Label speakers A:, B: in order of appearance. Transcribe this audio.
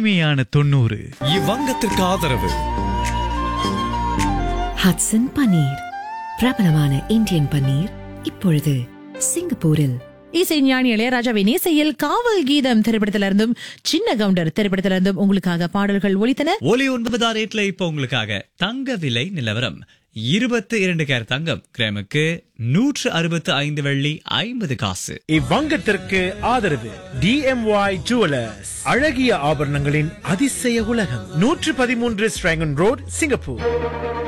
A: இனிமையான தொண்ணூறு
B: இவ்வங்கத்திற்கு ஆதரவு
C: ஹட்சன் பன்னீர் பிரபலமான இந்தியன் பன்னீர் இப்பொழுது சிங்கப்பூரில்
D: இசை ஞானி இளையராஜாவின் இசையில் காவல் கீதம் திரைப்படத்திலிருந்தும் சின்ன கவுண்டர் திரைப்படத்திலிருந்தும் உங்களுக்காக பாடல்கள் ஒலித்தன
A: ஒலி ஒன்பதாம் ரேட்ல இப்ப உங்களுக்காக தங்க விலை நிலவரம் இருபத்தி இரண்டு கேர் தங்கம் கிராமுக்கு நூற்று அறுபத்து ஐந்து வெள்ளி ஐம்பது காசு
E: இவ்வங்கத்திற்கு ஆதரவு டிஎம்ஒய் ஜுவலர்ஸ் அழகிய ஆபரணங்களின் அதிசய உலகம் நூற்று பதிமூன்று ஸ்ட்ராங்கன் ரோட் சிங்கப்பூர்